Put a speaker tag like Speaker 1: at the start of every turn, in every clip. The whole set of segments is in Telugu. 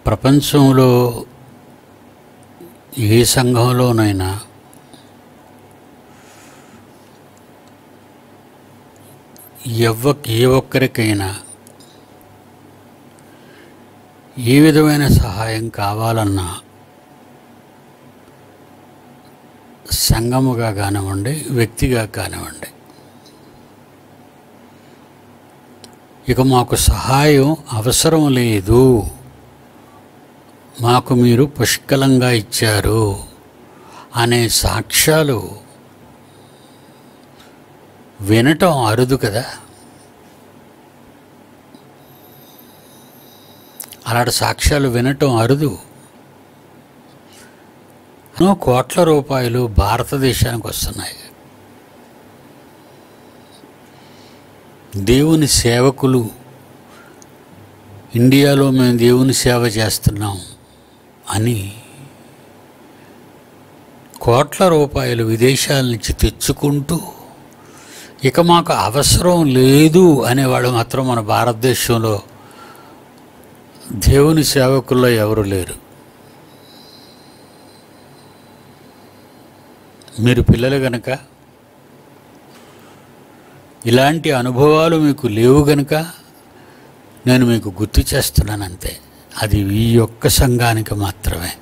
Speaker 1: ప్రపంచంలో ఏ సంఘంలోనైనా ఎవ్వ ఏ ఒక్కరికైనా ఏ విధమైన సహాయం కావాలన్నా సంఘముగా కానివ్వండి వ్యక్తిగా కానివ్వండి ఇక మాకు సహాయం అవసరం లేదు మాకు మీరు పుష్కలంగా ఇచ్చారు అనే సాక్ష్యాలు వినటం అరుదు కదా అలాంటి సాక్ష్యాలు వినటం అరుదు ఎన్నో కోట్ల రూపాయలు భారతదేశానికి వస్తున్నాయి దేవుని సేవకులు ఇండియాలో మేము దేవుని సేవ చేస్తున్నాం అని కోట్ల రూపాయలు విదేశాల నుంచి తెచ్చుకుంటూ ఇక మాకు అవసరం లేదు అనేవాడు మాత్రం మన భారతదేశంలో దేవుని సేవకుల్లో ఎవరు లేరు మీరు పిల్లలు గనక ఇలాంటి అనుభవాలు మీకు లేవు గనుక నేను మీకు గుర్తు చేస్తున్నాను అంతే అది ఈ యొక్క సంఘానికి మాత్రమే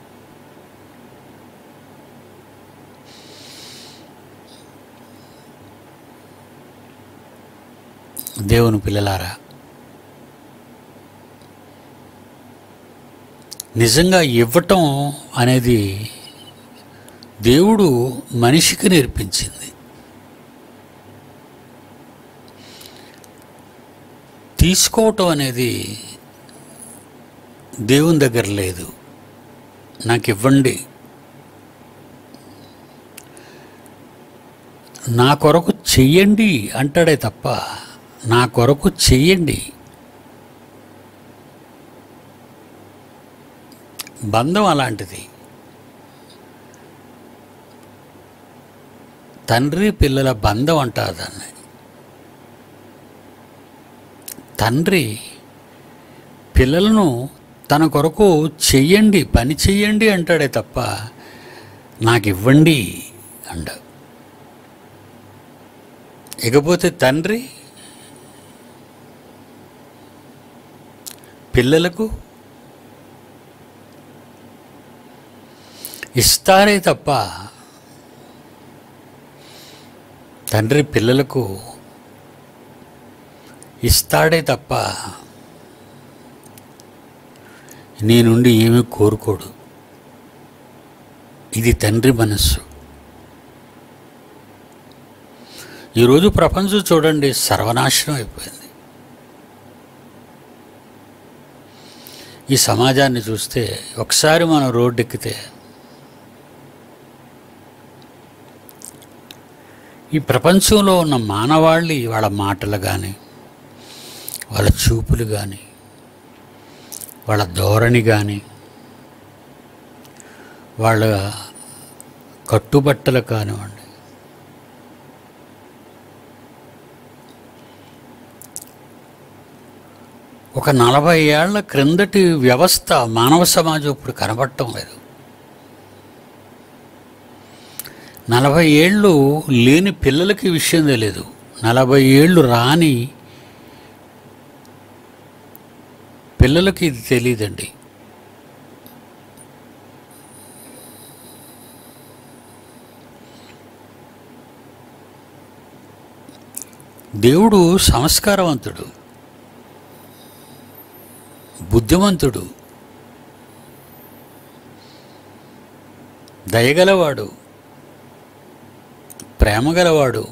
Speaker 1: దేవుని పిల్లలారా నిజంగా ఇవ్వటం అనేది దేవుడు మనిషికి నేర్పించింది తీసుకోవటం అనేది దేవుని దగ్గర లేదు నాకు ఇవ్వండి నా కొరకు చెయ్యండి అంటాడే తప్ప నా కొరకు చెయ్యండి బంధం అలాంటిది తండ్రి పిల్లల బంధం అంటారు దాన్ని తండ్రి పిల్లలను తన కొరకు చెయ్యండి పని చెయ్యండి అంటాడే తప్ప నాకు ఇవ్వండి అండ ఇకపోతే తండ్రి పిల్లలకు ఇస్తారే తప్ప తండ్రి పిల్లలకు ఇస్తాడే తప్ప నీ నుండి ఏమీ కోరుకోడు ఇది తండ్రి మనస్సు ఈరోజు ప్రపంచం చూడండి సర్వనాశనం అయిపోయింది ఈ సమాజాన్ని చూస్తే ఒకసారి మనం రోడ్డు ఎక్కితే ఈ ప్రపంచంలో ఉన్న మానవాళి వాళ్ళ మాటలు కానీ వాళ్ళ చూపులు కానీ వాళ్ళ ధోరణి కానీ వాళ్ళ కట్టుబట్టలు కానివ్వండి ఒక నలభై ఏళ్ల క్రిందటి వ్యవస్థ మానవ సమాజం ఇప్పుడు కనబడటం లేదు నలభై ఏళ్ళు లేని పిల్లలకి ఈ విషయం తెలియదు నలభై ఏళ్ళు రాని పిల్లలకి ఇది తెలియదండి దేవుడు సంస్కారవంతుడు బుద్ధిమంతుడు దయగలవాడు ప్రేమగలవాడు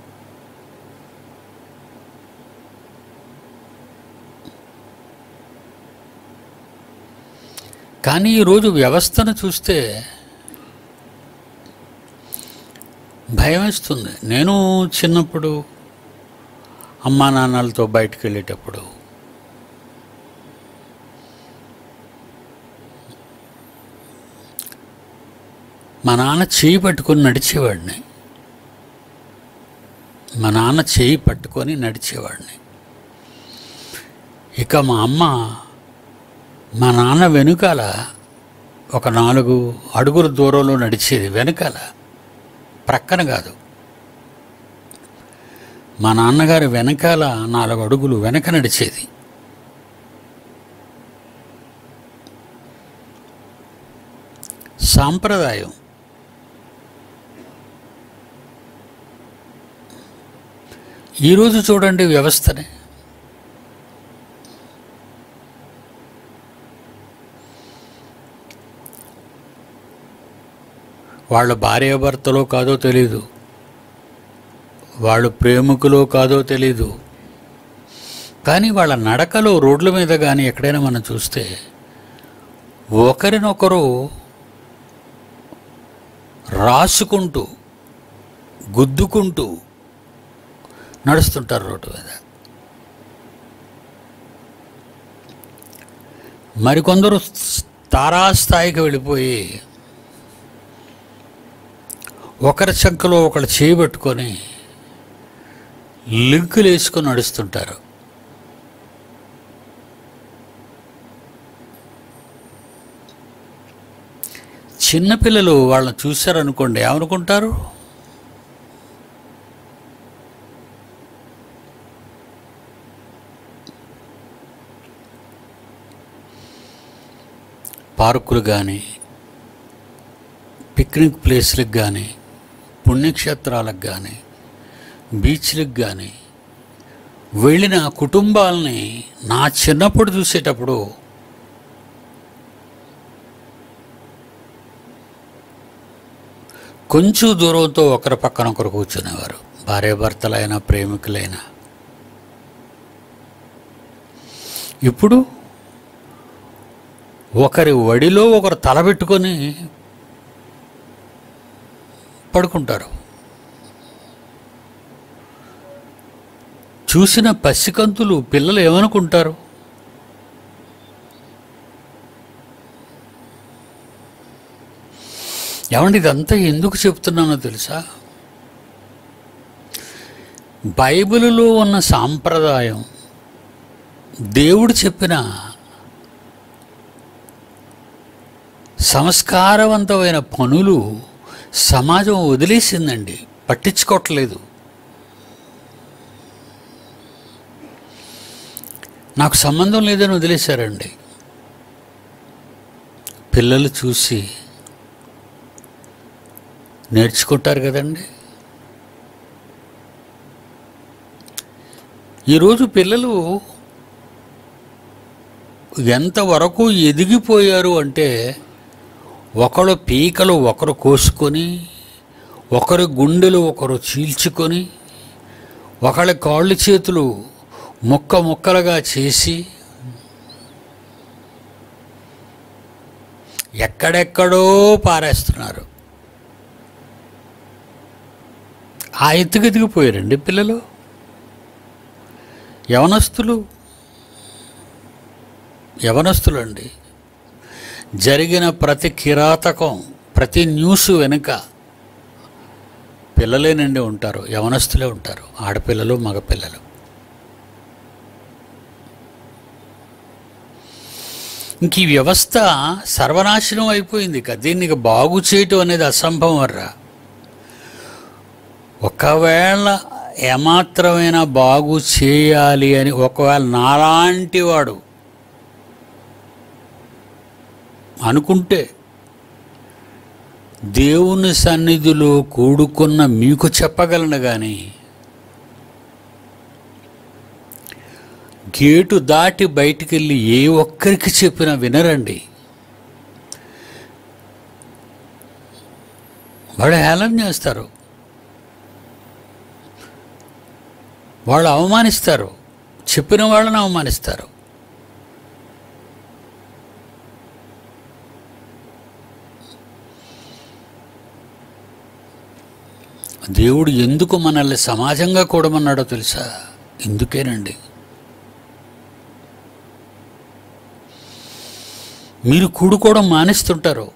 Speaker 1: కానీ ఈరోజు వ్యవస్థను చూస్తే భయం వేస్తుంది నేను చిన్నప్పుడు అమ్మా నాన్నలతో బయటకు వెళ్ళేటప్పుడు మా నాన్న చేయి పట్టుకొని నడిచేవాడిని మా నాన్న చేయి పట్టుకొని నడిచేవాడిని ఇక మా అమ్మ మా నాన్న వెనుకాల ఒక నాలుగు అడుగుల దూరంలో నడిచేది వెనకాల ప్రక్కన కాదు మా నాన్నగారి వెనకాల నాలుగు అడుగులు వెనక నడిచేది సాంప్రదాయం ఈరోజు చూడండి వ్యవస్థని వాళ్ళ భార్యాభర్తలో కాదో తెలీదు వాళ్ళు ప్రేమికులో కాదో తెలీదు కానీ వాళ్ళ నడకలో రోడ్ల మీద కానీ ఎక్కడైనా మనం చూస్తే ఒకరినొకరు రాసుకుంటూ గుద్దుకుంటూ నడుస్తుంటారు రోడ్డు మీద మరికొందరు తారాస్థాయికి వెళ్ళిపోయి ఒకరి చంకలో ఒకరు చేయబెట్టుకొని లింకులు వేసుకొని నడుస్తుంటారు చిన్నపిల్లలు వాళ్ళని చూశారనుకోండి ఏమనుకుంటారు పార్కులు కానీ పిక్నిక్ ప్లేస్లకు కానీ పుణ్యక్షేత్రాలకు కానీ బీచ్లకు కానీ వెళ్ళిన కుటుంబాలని నా చిన్నప్పుడు చూసేటప్పుడు కొంచెం దూరంతో ఒకరి పక్కన ఒకరు కూర్చునేవారు భార్యాభర్తలైనా ప్రేమికులైనా ఇప్పుడు ఒకరి వడిలో ఒకరు తలబెట్టుకొని పడుకుంటారు చూసిన పసికంతులు పిల్లలు ఏమనుకుంటారు ఏమండి ఇదంతా ఎందుకు చెప్తున్నానో తెలుసా బైబిలులో ఉన్న సాంప్రదాయం దేవుడు చెప్పిన సంస్కారవంతమైన పనులు సమాజం వదిలేసిందండి పట్టించుకోవట్లేదు నాకు సంబంధం లేదని వదిలేశారండి పిల్లలు చూసి నేర్చుకుంటారు కదండి ఈరోజు పిల్లలు ఎంతవరకు ఎదిగిపోయారు అంటే ఒకరు పీకలు ఒకరు కోసుకొని ఒకరి గుండెలు ఒకరు చీల్చుకొని ఒకళ్ళ కాళ్ళు చేతులు ముక్క ముక్కలుగా చేసి ఎక్కడెక్కడో పారేస్తున్నారు ఆ ఎత్తుకు ఎదిగిపోయారండి పిల్లలు యవనస్తులు యవనస్తులు అండి జరిగిన ప్రతి కిరాతకం ప్రతి న్యూస్ వెనుక పిల్లలేనండి ఉంటారు యవనస్తులే ఉంటారు ఆడపిల్లలు మగపిల్లలు ఇంక ఈ వ్యవస్థ సర్వనాశనం అయిపోయింది ఇక దీన్ని ఇక బాగు చేయటం అనేది అసంభవం రా ఒకవేళ ఏమాత్రమైనా బాగు చేయాలి అని ఒకవేళ నాలాంటి వాడు అనుకుంటే దేవుని సన్నిధిలో కూడుకున్న మీకు చెప్పగలను కానీ గేటు దాటి బయటికి వెళ్ళి ఏ ఒక్కరికి చెప్పినా వినరండి వాళ్ళు హేళన చేస్తారు వాళ్ళు అవమానిస్తారు చెప్పిన వాళ్ళని అవమానిస్తారు దేవుడు ఎందుకు మనల్ని సమాజంగా కూడమన్నాడో తెలుసా ఎందుకేనండి మీరు కూడుకోవడం మానేస్తుంటారు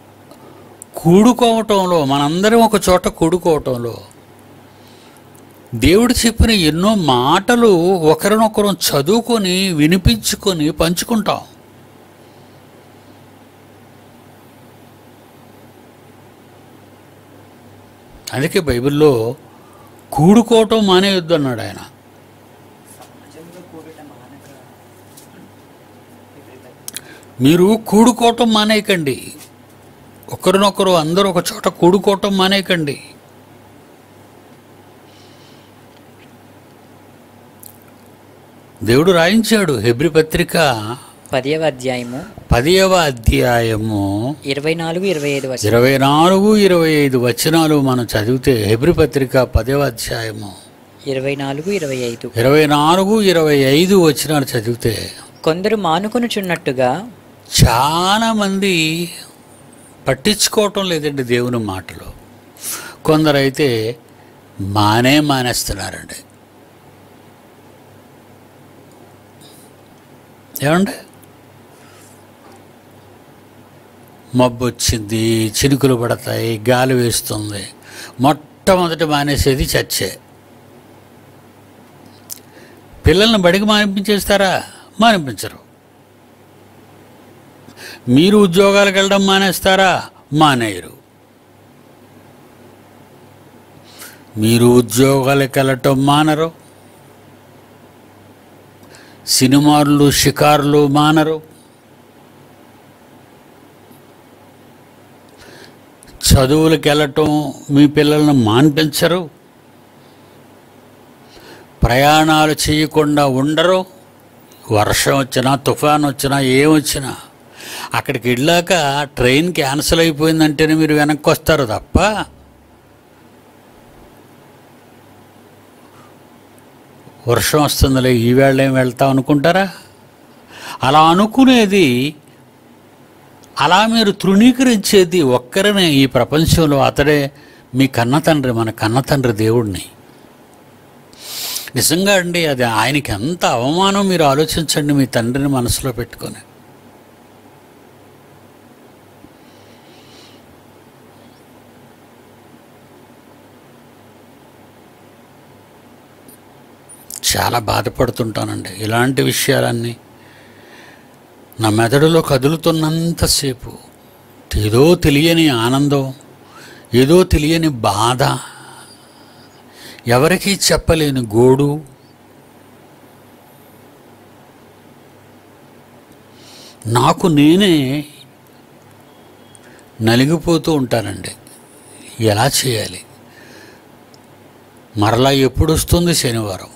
Speaker 1: కూడుకోవటంలో మనందరం ఒక చోట కూడుకోవటంలో దేవుడు చెప్పిన ఎన్నో మాటలు ఒకరినొకరు చదువుకొని వినిపించుకొని పంచుకుంటాం అందుకే బైబిల్లో కూడుకోవటం మానేయొద్దు అన్నాడు ఆయన
Speaker 2: సమాజంలో కూడట మానక
Speaker 1: మీరు కూడుకోవటం మానేయకండి ఒకరినొకరు అందరూ ఒక చోట కూడుకోవటం మానేయకండి దేవుడు రాయించాడు హెబ్రి పత్రిక
Speaker 2: పదవ అధ్యాయము
Speaker 1: పదియవ అధ్యాయము
Speaker 2: ఇరవై నాలుగు ఇరవై ఐదు వచనం
Speaker 1: ఇరవై నాలుగు ఇరవై ఐదు వచనాలు మనం చదివితే హెబ్రి పత్రిక పదవ అధ్యాయము
Speaker 2: ఇరవై నాలుగు ఇరవై ఐదు
Speaker 1: ఇరవై నాలుగు ఇరవై ఐదు వచనాలు చదివితే
Speaker 2: కొందరు మానుకొనుచున్నట్టుగా
Speaker 1: చాలామంది పట్టించుకోవటం లేదండి దేవుని మాటలు కొందరైతే మానే మానేస్తున్నారండి ఏమండి మబ్బు వచ్చింది చినుకులు పడతాయి గాలి వేస్తుంది మొట్టమొదటి మానేసేది చర్చే పిల్లల్ని బడికి మానిపించేస్తారా మానిపించరు మీరు ఉద్యోగాలకు వెళ్ళడం మానేస్తారా మానేయరు మీరు ఉద్యోగాలకు వెళ్ళటం మానరు సినిమాలు షికారులు మానరు చదువులకు వెళ్ళటం మీ పిల్లల్ని మాన్పించరు ప్రయాణాలు చేయకుండా ఉండరు వర్షం వచ్చినా తుఫాన్ వచ్చినా ఏమొచ్చినా అక్కడికి వెళ్ళాక ట్రైన్ క్యాన్సిల్ అయిపోయిందంటేనే మీరు వెనక్కి వస్తారు తప్ప వర్షం వస్తుందిలే ఈవేళ ఏం వెళ్తాం అనుకుంటారా అలా అనుకునేది అలా మీరు తృణీకరించేది ఒక్కరినే ఈ ప్రపంచంలో అతడే మీ కన్న తండ్రి మన కన్న తండ్రి దేవుడిని నిజంగా అండి అది ఆయనకి ఎంత అవమానం మీరు ఆలోచించండి మీ తండ్రిని మనసులో పెట్టుకొని చాలా బాధపడుతుంటానండి ఇలాంటి విషయాలన్నీ నా మెదడులో కదులుతున్నంతసేపు ఏదో తెలియని ఆనందం ఏదో తెలియని బాధ ఎవరికీ చెప్పలేని గోడు నాకు నేనే నలిగిపోతూ ఉంటానండి ఎలా చేయాలి మరలా ఎప్పుడు వస్తుంది శనివారం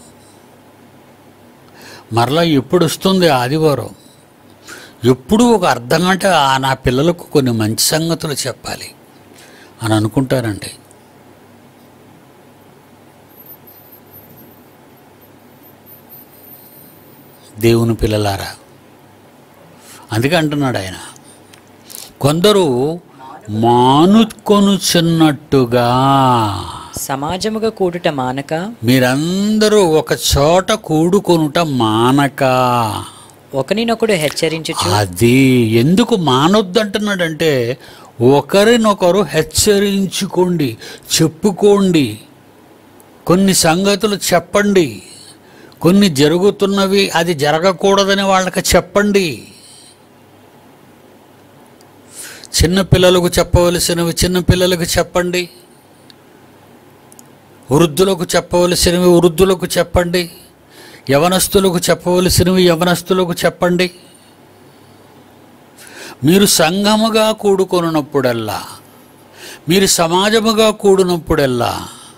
Speaker 1: మరలా ఎప్పుడు వస్తుంది ఆదివారం ఎప్పుడూ ఒక అర్ధ గంట ఆ నా పిల్లలకు కొన్ని మంచి సంగతులు చెప్పాలి అని అనుకుంటానండి దేవుని పిల్లలారా అందుకే అంటున్నాడు ఆయన కొందరు మానుకొనుచున్నట్టుగా
Speaker 2: సమాజముగా కూడుట మానక
Speaker 1: మీరందరూ ఒక చోట కూడుకొనుట మానక
Speaker 2: ఒకనినొకడు హెచ్చరించుచు
Speaker 1: అది ఎందుకు మానొద్దు అంటున్నాడంటే ఒకరినొకరు హెచ్చరించుకోండి చెప్పుకోండి కొన్ని సంగతులు చెప్పండి కొన్ని జరుగుతున్నవి అది జరగకూడదని వాళ్ళకి చెప్పండి చిన్న పిల్లలకు చెప్పవలసినవి చిన్న పిల్లలకు చెప్పండి వృద్ధులకు చెప్పవలసినవి వృద్ధులకు చెప్పండి యవనస్తులకు చెప్పవలసినవి యవనస్తులకు చెప్పండి మీరు సంఘముగా కూడుకొనున్నప్పుడల్లా మీరు సమాజముగా కూడినప్పుడల్లా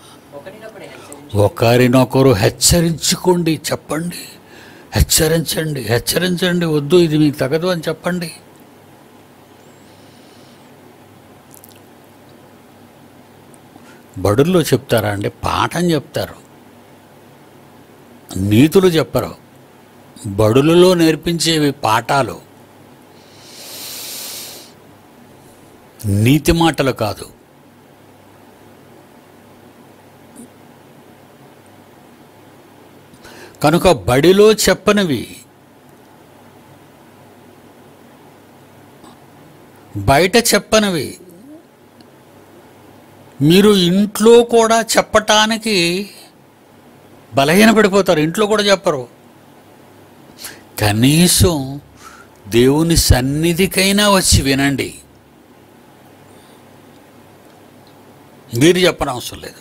Speaker 1: ఒకరినొకరు హెచ్చరించుకోండి చెప్పండి హెచ్చరించండి హెచ్చరించండి వద్దు ఇది మీకు తగదు అని చెప్పండి బడుల్లో చెప్తారా అండి పాఠం చెప్తారు నీతులు చెప్పరు బడులలో నేర్పించేవి పాఠాలు నీతి మాటలు కాదు కనుక బడిలో చెప్పనివి బయట చెప్పనివి మీరు ఇంట్లో కూడా చెప్పటానికి బలహీనపడిపోతారు ఇంట్లో కూడా చెప్పరు కనీసం దేవుని సన్నిధికైనా వచ్చి వినండి మీరు చెప్పనవసరం లేదు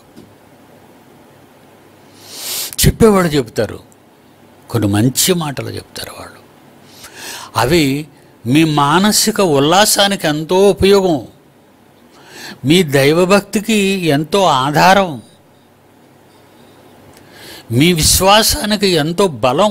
Speaker 1: చెప్పేవాడు చెప్తారు కొన్ని మంచి మాటలు చెప్తారు వాళ్ళు అవి మీ మానసిక ఉల్లాసానికి ఎంతో ఉపయోగం మీ దైవభక్తికి ఎంతో ఆధారం మీ విశ్వాసానికి ఎంతో బలం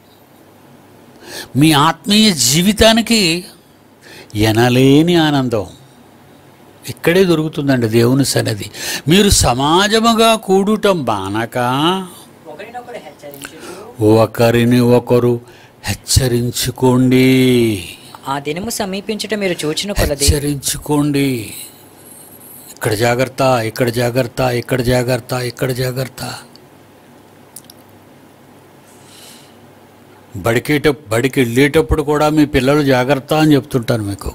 Speaker 1: మీ ఆత్మీయ జీవితానికి ఎనలేని ఆనందం ఇక్కడే దొరుకుతుందండి దేవుని సన్నిధి మీరు సమాజముగా కూడుటం బానక
Speaker 2: ఒకరినొకడు హెచ్చరించుచు
Speaker 1: ఒకరిని ఒకరు హెచ్చరించుకోండి
Speaker 2: ఆ దినము సమీపించుట మీరు చూచిన కొలది
Speaker 1: హెచ్చరించుకోండి ఇక్కడ జాగ్రత్త ఇక్కడ జాగ్రత్త ఇక్కడ జాగ్రత్త ఇక్కడ జాగ్రత్త బడికేట బడికి వెళ్ళేటప్పుడు కూడా మీ పిల్లలు జాగ్రత్త అని చెప్తుంటాను మీకు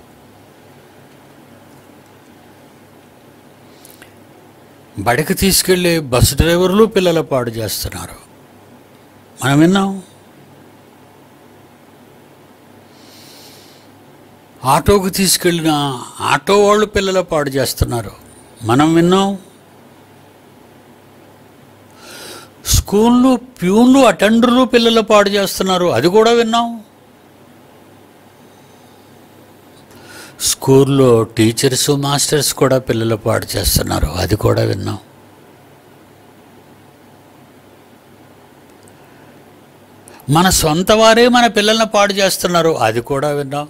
Speaker 1: బడికి తీసుకెళ్ళే బస్సు డ్రైవర్లు పిల్లల పాడు చేస్తున్నారు మనం విన్నాం ఆటోకి తీసుకెళ్ళిన ఆటో వాళ్ళు పిల్లల పాడు చేస్తున్నారు మనం విన్నాం స్కూల్లో ప్యూన్లు అటెండర్లు పిల్లల పాడు చేస్తున్నారు అది కూడా విన్నాం స్కూల్లో టీచర్స్ మాస్టర్స్ కూడా పిల్లల పాడు చేస్తున్నారు అది కూడా విన్నాం మన సొంత వారే మన పిల్లల్ని పాడు చేస్తున్నారు అది కూడా విన్నాం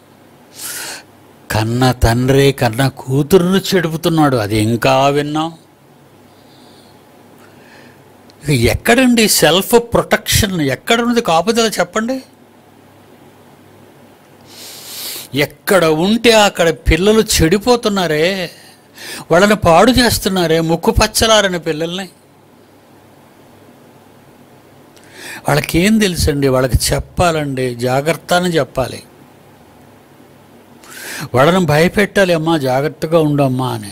Speaker 1: కన్న తండ్రి కన్న కూతురును చెడుపుతున్నాడు అది ఇంకా విన్నాం ఇక ఎక్కడండి సెల్ఫ్ ప్రొటెక్షన్ ఎక్కడున్నది కాపుదల చెప్పండి ఎక్కడ ఉంటే అక్కడ పిల్లలు చెడిపోతున్నారే వాళ్ళని పాడు చేస్తున్నారే ముక్కు పచ్చలారని పిల్లల్ని వాళ్ళకేం తెలుసండి వాళ్ళకి చెప్పాలండి జాగ్రత్త అని చెప్పాలి వాళ్ళని భయపెట్టాలి అమ్మా జాగ్రత్తగా ఉండమ్మా అని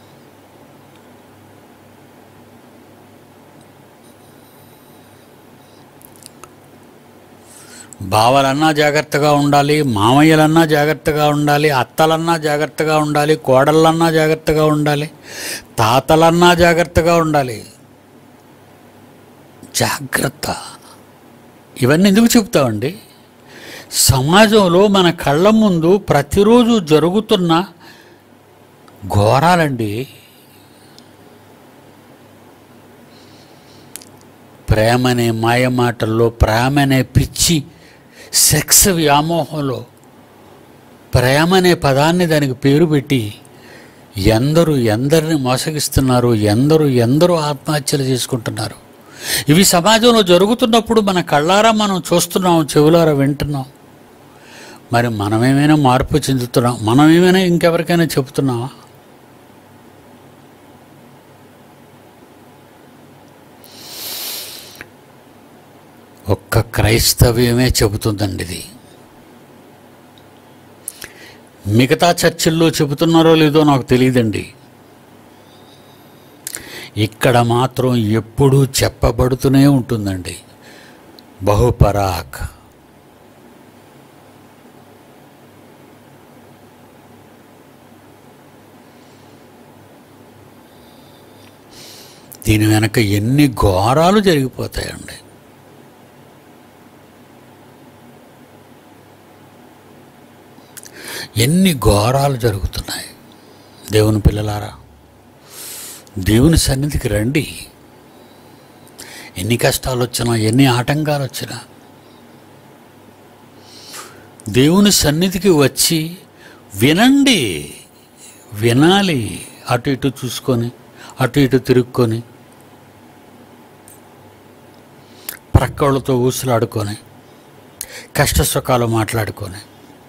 Speaker 1: బావలన్నా జాగ్రత్తగా ఉండాలి మామయ్యలన్నా జాగ్రత్తగా ఉండాలి అత్తలన్నా జాగ్రత్తగా ఉండాలి కోడళ్ళన్నా జాగ్రత్తగా ఉండాలి తాతలన్నా జాగ్రత్తగా ఉండాలి జాగ్రత్త ఇవన్నీ ఎందుకు చెప్తామండి సమాజంలో మన కళ్ళ ముందు ప్రతిరోజు జరుగుతున్న ఘోరాలండి ప్రేమనే మాయమాటల్లో ప్రేమనే పిచ్చి సెక్స్ వ్యామోహంలో ప్రేమనే పదాన్ని దానికి పేరు పెట్టి ఎందరు ఎందరిని మోసగిస్తున్నారు ఎందరు ఎందరూ ఆత్మహత్యలు చేసుకుంటున్నారు ఇవి సమాజంలో జరుగుతున్నప్పుడు మన కళ్ళారా మనం చూస్తున్నాం చెవులారా వింటున్నాం మరి మనమేమైనా మార్పు చెందుతున్నాం మనమేమైనా ఇంకెవరికైనా చెబుతున్నామా ఒక్క క్రైస్తవ్యమే చెబుతుందండి ఇది మిగతా చర్చిల్లో చెబుతున్నారో లేదో నాకు తెలియదండి ఇక్కడ మాత్రం ఎప్పుడూ చెప్పబడుతూనే ఉంటుందండి బహుపరాక్ దీని వెనక ఎన్ని ఘోరాలు జరిగిపోతాయండి ఎన్ని ఘోరాలు జరుగుతున్నాయి దేవుని పిల్లలారా దేవుని సన్నిధికి రండి ఎన్ని కష్టాలు వచ్చినా ఎన్ని ఆటంకాలు వచ్చినా దేవుని సన్నిధికి వచ్చి వినండి వినాలి అటు ఇటు చూసుకొని అటు ఇటు తిరుక్కొని ప్రక్కళ్ళతో ఊసులాడుకొని కష్ట సుఖాలు మాట్లాడుకొని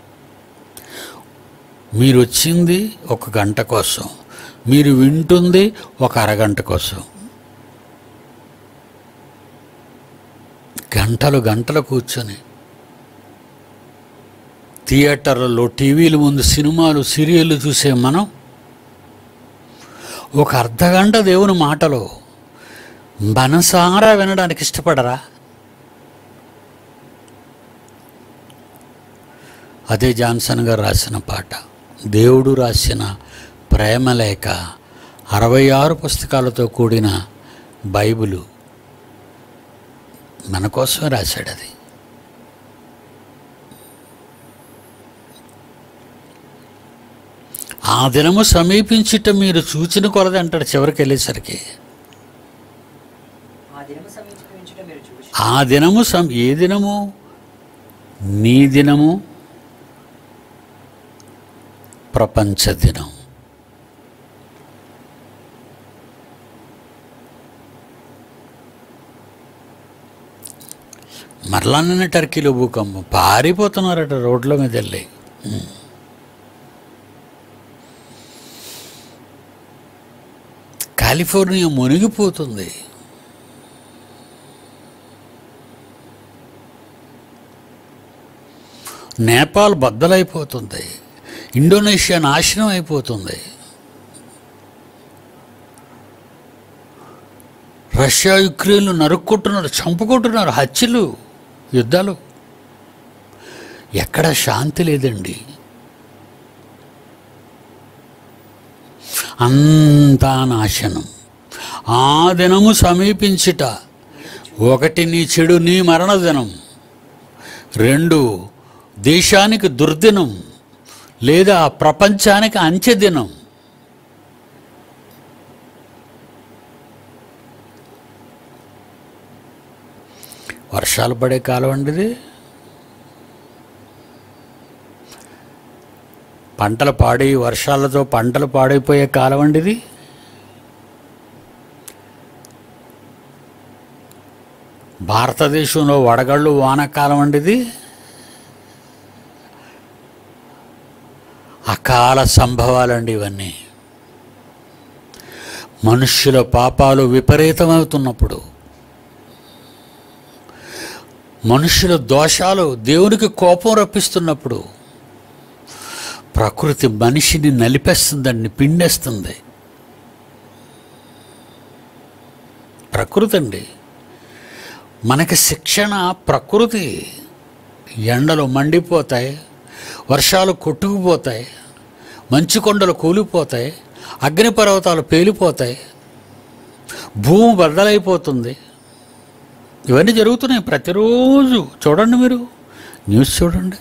Speaker 1: మీరు వచ్చింది ఒక గంట కోసం మీరు వింటుంది ఒక అరగంట కోసం గంటలు గంటలు కూర్చొని థియేటర్లలో టీవీల ముందు సినిమాలు సీరియళ్ళు చూసే మనం ఒక అర్ధగంట దేవుని మాటలో మనసారా వినడానికి ఇష్టపడరా అదే జాన్సన్ గారు రాసిన పాట దేవుడు రాసిన ప్రేమ లేఖ అరవై ఆరు పుస్తకాలతో కూడిన బైబిలు మన కోసమే రాశాడు అది ఆ దినము సమీపించుట మీరు చూచిన కొలది అంటాడు చివరికి వెళ్ళేసరికి
Speaker 2: ఆ దినము సమీపించుట మీరు చూచి
Speaker 1: ఆ దినము సం ఏ దినము నీ దినము ప్రపంచ దినం మరలా నిన్న టర్కీలో భూకంపం పారిపోతున్నారట రోడ్ల మీద వెళ్ళి ఉమ్. కాలిఫోర్నియా మునిగిపోతుంది నేపాల్ బద్దలైపోతుంది ఇండోనేషియా నాశనం అయిపోతుంది రష్యా యుక్రెయిన్లు నరుక్కుంటున్నారు చంపుకుంటున్నారు హత్యలు యుద్ధాలు ఎక్కడ శాంతి లేదండి అంతా నాశనం ఆ దినము సమీపించుట ఒకటి నీ చెడు నీ మరణ దినం రెండు దేశానికి దుర్దినం లేదా ప్రపంచానికి అంచె దినం వర్షాలు పడే కాలం అండి ఇది పంటలు పాడి వర్షాలతో పంటలు పాడైపోయే కాలం అండి ఇది భారతదేశంలో వడగళ్ళు వానకాలం అండి ఇది అకాల సంభవాలండి ఇవన్నీ మనుష్యుల పాపాలు విపరీతమవుతున్నప్పుడు మనుష్యుల దోషాలు దేవునికి కోపం రప్పిస్తున్నప్పుడు ప్రకృతి మనిషిని నలిపేస్తుందండి పిండేస్తుంది ప్రకృతి అండి మనకి శిక్షణ ప్రకృతి ఎండలు మండిపోతాయి వర్షాలు కొట్టుకుపోతాయి మంచు కొండలు కూలిపోతాయి అగ్నిపర్వతాలు పేలిపోతాయి భూమి బద్దలైపోతుంది ఇవన్నీ జరుగుతున్నాయి ప్రతిరోజు చూడండి మీరు న్యూస్ చూడండి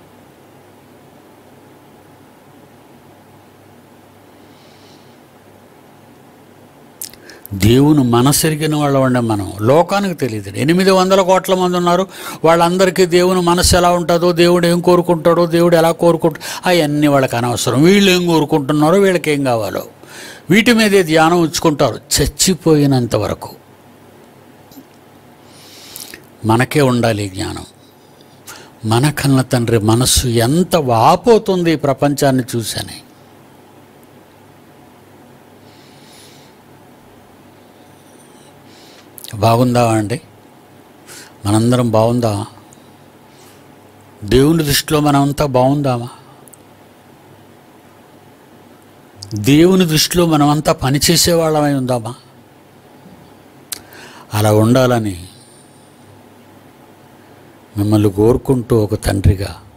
Speaker 1: దేవుని మనసెరిగిన వాళ్ళండి మనం లోకానికి తెలియదు ఎనిమిది వందల కోట్ల మంది ఉన్నారు వాళ్ళందరికీ దేవుని మనసు ఎలా ఉంటుందో దేవుడు ఏం కోరుకుంటాడో దేవుడు ఎలా కోరుకుంటాడో అవన్నీ వాళ్ళకి అనవసరం వీళ్ళు ఏం కోరుకుంటున్నారో వీళ్ళకి ఏం కావాలో వీటి మీదే ధ్యానం ఉంచుకుంటారు చచ్చిపోయినంత వరకు మనకే ఉండాలి ఈ జ్ఞానం మన కన్న తండ్రి మనస్సు ఎంత వాపోతుంది ఈ ప్రపంచాన్ని చూసని బాగుందా అండి మనందరం బాగుందా దేవుని దృష్టిలో మనమంతా బాగుందామా దేవుని దృష్టిలో మనమంతా పనిచేసే వాళ్ళమై ఉందామా అలా ఉండాలని మిమ్మల్ని కోరుకుంటూ ఒక తండ్రిగా